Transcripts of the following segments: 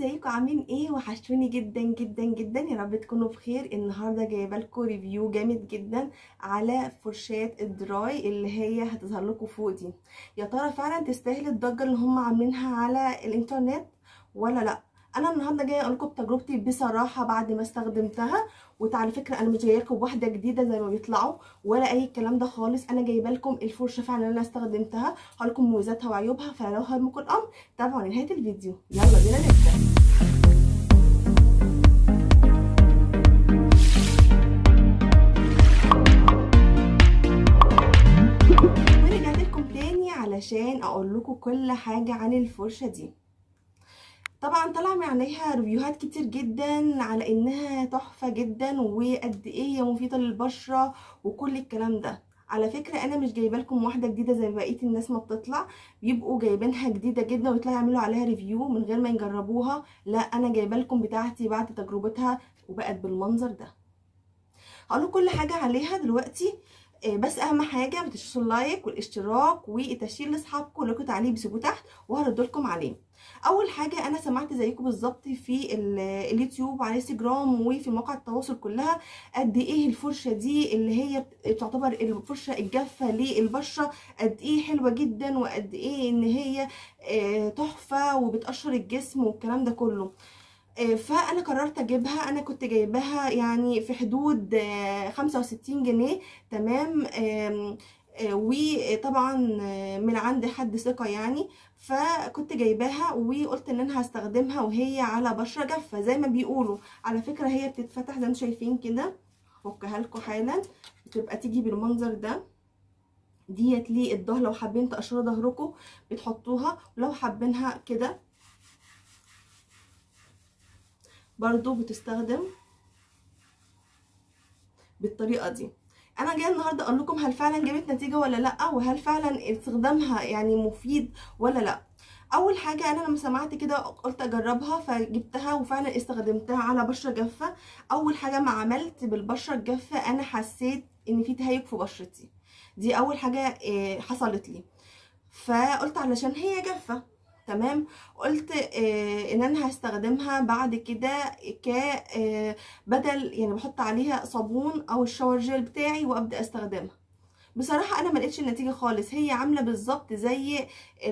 ازيكم عاملين ايه وحشتوني جدا جدا جدا يا رب تكونوا بخير النهارده جايبه لكم ريفيو جامد جدا على فرشاه الدراي اللي هي هتظهر لكم فوق دي يا ترى فعلا تستاهل الضجه اللي هم عاملينها على الانترنت ولا لا انا النهارده جايه اقول لكم تجربتي بصراحه بعد ما استخدمتها وعلى فكره انا مش جايه لكم بواحده جديده زي ما بيطلعوا ولا اي الكلام ده خالص انا جايبه لكم الفرشه فعلا اللي انا استخدمتها هقول لكم مميزاتها وعيوبها فلو هرمكم الامر تابعوا لنهايه الفيديو يلا بينا نبدا ورجعت لكم تاني علشان اقول لكم كل حاجه عن الفرشه دي طبعا طلع من عليها ريفيوهات كتير جدا على انها تحفه جدا وقد ايه هي مفيده للبشره وكل الكلام ده على فكره انا مش جايبه لكم واحده جديده زي بقيه الناس ما بتطلع بيبقوا جايبينها جديده جدا ويطلعوا يعملوا عليها ريفيو من غير ما يجربوها لا انا جايبه لكم بتاعتي بعد تجربتها وبقت بالمنظر ده هقول كل حاجه عليها دلوقتي بس اهم حاجه ما تنسوش اللايك والاشتراك والتشير لاصحابكم ولكم تعليق بسيبوه تحت وهرد لكم عليه اول حاجه انا سمعت زيكم بالظبط في اليوتيوب وعلى انستجرام وفي مواقع التواصل كلها قد ايه الفرشه دي اللي هي تعتبر الفرشه الجافه للبشره قد ايه حلوه جدا وقد ايه ان هي تحفه وبتقشر الجسم والكلام ده كله فانا قررت اجيبها انا كنت جايباها يعني في حدود 65 جنيه تمام وطبعا من عند حد ثقه يعني فكنت جايباها وقلت ان انا هستخدمها وهي على بشره جافه زي ما بيقولوا على فكره هي بتتفتح زي ما انتم شايفين كده هفكها لكم حالا بتبقى تيجي بالمنظر ده ديت ليه الظهر لو حابين تقشروا ظهركم بتحطوها ولو حابينها كده برضو بتستخدم بالطريقه دي انا جايه النهارده اقول لكم هل فعلا جابت نتيجه ولا لا وهل فعلا استخدامها يعني مفيد ولا لا اول حاجه انا لما سمعت كده قلت اجربها فجبتها وفعلا استخدمتها على بشره جافه اول حاجه ما عملت بالبشره الجافه انا حسيت ان في تهيج في بشرتي دي اول حاجه حصلت لي فقلت علشان هي جافه تمام قلت آه ان انا هستخدمها بعد كده ك آه بدل يعني بحط عليها صابون او الشاور جيل بتاعي وابدا استخدمها بصراحه انا ما لقيتش النتيجه خالص هي عامله بالظبط زي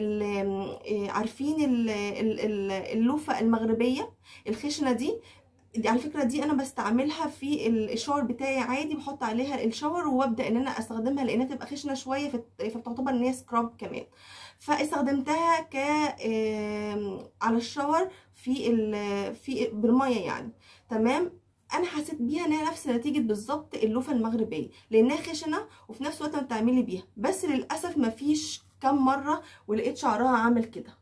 ال عارفين ال ال اللوفه المغربيه الخشنه دي دي على فكره دي انا بستعملها في الشاور بتاعي عادي بحط عليها الشاور وابدا ان انا استخدمها لانها تبقى خشنه شويه فبتعتبر ان هي سكراب كمان فاستخدمتها ك على الشاور في في بالميه يعني تمام انا حسيت بيها انها نفس نتيجه بالظبط اللوفه المغربيه لانها خشنه وفي نفس الوقت بتعملي بيها بس للاسف مفيش كام مره ولقيت شعرها عامل كده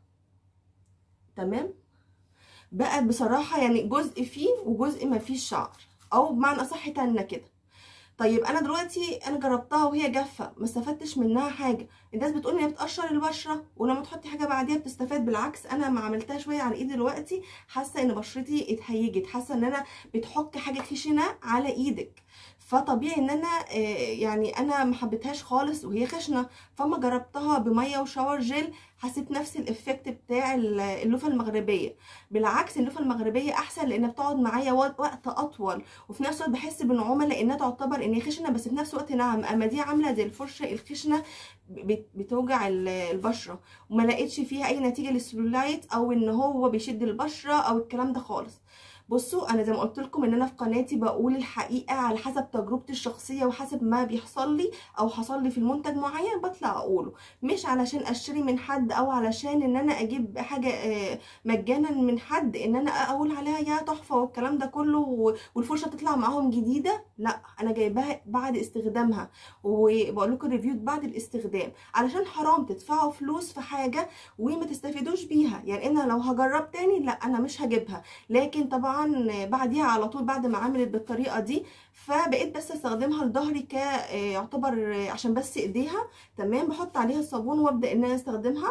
تمام بقت بصراحه يعني جزء فيه وجزء ما فيش شعر او بمعنى اصح تنه كده طيب انا دلوقتي انا جربتها وهي جافه ما استفدتش منها حاجه الناس بتقول ان هي بتقشر البشره ولما تحطي حاجه بعديها بتستفاد بالعكس انا ما عملتها شويه على ايدي دلوقتي حاسه ان بشرتي اتهيجت حاسه ان انا بتحك حاجه خشنه على ايدك فطبيعي ان انا يعني انا ما حبيتهاش خالص وهي خشنه فما جربتها بميه وشاور جيل حسيت نفس الافكت بتاع اللوفه المغربيه بالعكس اللوفه المغربيه احسن لانها بتقعد معايا وقت اطول وفي نفس الوقت بحس بنعومه لانها تعتبر ان هي خشنه بس في نفس الوقت ناعم اما دي عامله زي الفرشه الخشنه بتوجع البشره وما لقيتش فيها اي نتيجه للسلولايت او ان هو بيشد البشره او الكلام ده خالص بصوا انا زي ما قلت لكم ان انا في قناتي بقول الحقيقه على حسب تجربتي الشخصيه وحسب ما بيحصل لي او حصل لي في المنتج معين بطلع اقوله مش علشان اشتري من حد او علشان ان انا اجيب حاجه مجانا من حد ان انا اقول عليها يا تحفه والكلام ده كله والفرشه تطلع معاهم جديده لا انا جايباها بعد استخدامها وبقول لكم ريفيو بعد الاستخدام علشان حرام تدفعوا فلوس في حاجه وما تستفيدوش بيها يعني انا لو هجرب تاني لا انا مش هجيبها لكن طبعا بعديها على طول بعد ما عملت بالطريقه دي فبقيت بس استخدمها لظهري ك يعتبر عشان بس ايديها تمام بحط عليها الصابون وابدا ان انا استخدمها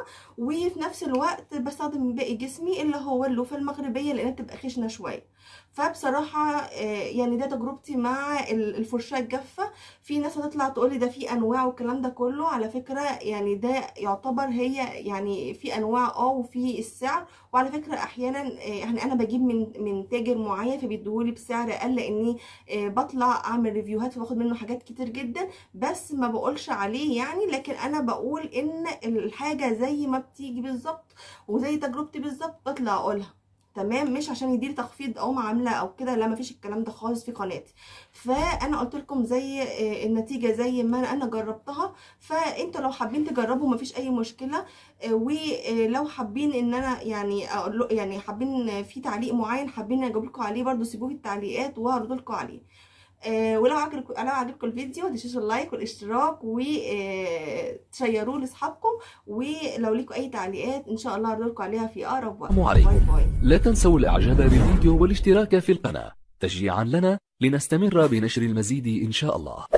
وفي نفس الوقت بستخدم باقي جسمي اللي هو اللوفه المغربيه لانها بتبقى خشنه شويه فبصراحه آه، يعني ده تجربتي مع ال- الفرشاه الجافه في ناس هتطلع تقولي ده في انواع والكلام ده كله على فكره يعني ده يعتبر هي يعني في انواع اه وفي السعر وعلى فكره احيانا آه، يعني انا بجيب من من تاجر معين فبيديهولي بسعر اقل لاني آه، بطلع اعمل ريفيوهات فباخد منه حاجات كتير جدا بس ما بقولش عليه يعني لكن انا بقول ان الحاجه زي ما بتيجي بالظبط وزي تجربتي بالظبط بطلع اقولها تمام مش عشان يديلي تخفيض او معامله او كده لا مفيش الكلام ده خالص في قناتي فانا قلت لكم زي آه، النتيجه زي ما انا جربتها فانتوا لو حابين تجربوا مفيش اي مشكله آه، ولو حابين ان انا يعني اقول له- يعني حابين في تعليق معين حابين اجيب لكم عليه برضو سيبوه في التعليقات وهرد لكم عليه آه ولو عجبكم لو عجبكم الفيديو ما تنسوش اللايك والاشتراك وتشيروه لاصحابكم ولو ليكم اي تعليقات ان شاء الله هرد لكم عليها في اقرب وقت السلام عليكم. باي باي لا تنسوا الاعجاب بالفيديو والاشتراك في القناة تشجيعا لنا لنستمر بنشر المزيد ان شاء الله